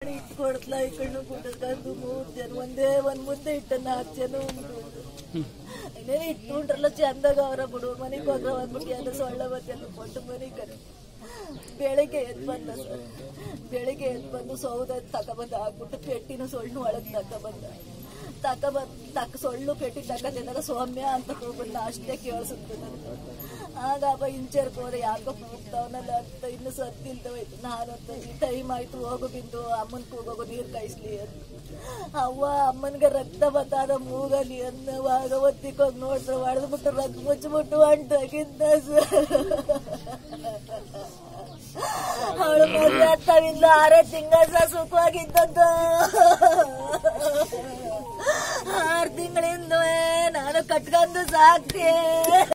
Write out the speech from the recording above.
ನಾನು ಇಟ್ಟು ಕೊಡ್ತಲ ಈ ಕಣ್ಣು ಕುಟಸ್ಕೊಂಡು ಮೂರ್ ಜನ ಒಂದೇ ಒಂದ್ ಮುದ್ದೆ ಇಟ್ಟ ನಾಲ್ಕು ಜನ ಉಂಟು ಇನ್ನೇನು ಇಟ್ಟು ಉಂಟ್ರಲ್ಲ ಚಂದಾಗ ಅವರ ಬಿಡು ಮನೆಗೆ ಹೋಗ್ರ ಬಂದ್ಬಿಟ್ಟು ಎಲ್ಲ ಸೊಳ್ಳೆ ಬತ್ತೆಲ್ಲ ಕೊಟ್ಟು ಮನೆಗೆ ಕರೆ ಬೆಳಿಗ್ಗೆ ಎದ್ದು ಬಂದ ಸರ್ ಬೆಳಿಗ್ಗೆ ಎದ್ದು ಬಂದು ಸೌದೆ ತಗೊಬಂದು ಹಾಕ್ಬಿಟ್ಟು ಪೆಟ್ಟಿನ ಸೊಳ್ಳು ಒಳಗೆ ತಗೊಬಂದ ತಗೊಬಂದ್ ತಕ್ಕ ಸೊಳ್ಳು ಪೆಟ್ಟಿ ತಗೊಂಡಿದ್ದಾಗ ಸೌಮ್ಯ ಅಂತ ಹೋಗ್ಬಿಟ್ಟು ಅಷ್ಟೇ ಕೇಳಿಸುತ್ತೆ ನನಗೆ ಆಗ ಅಪ್ಪ ಇಂಚರ್ಗೆ ಹೋದೆ ಯಾಕೋ ಹೋಗ್ತಾವನಲ್ಲ ಅಂತ ಇನ್ನು ಸತ್ತಿಲ್ದವೈತು ನಾನು ಅಂತ ಟೈಮ್ ಆಯ್ತು ಹೋಗು ಬಿಂದು ಅಮ್ಮನ ಕೂಗೋಗು ನೀರು ಕಾಯಿಸ್ಲಿ ಅಂತ ಅವ್ವ ಅಮ್ಮನ್ಗೆ ರಕ್ತ ಬತ್ತಾದ ಮೂಗಲಿ ಅನ್ನುವಾಗ ಒತ್ತಿಕೋಗಿ ನೋಡ್ತಾರೆ ಹೊಡೆದ್ಬಿಟ್ಟು ರಕ್ತ ಮುಚ್ಚಿಬಿಟ್ಟು ಅಂಟಾಗಿದ್ದ ಅವಳು ಮದುವೆ ಆಗ್ತಾವಿಂದ ಆರೇ ತಿಂಗಳ ಸುಖವಾಗಿದ್ದದ್ದು ಆರು ತಿಂಗಳಿಂದ ನಾನು ಕಟ್ಕೊಂಡು ಸಾಕ್ತೆ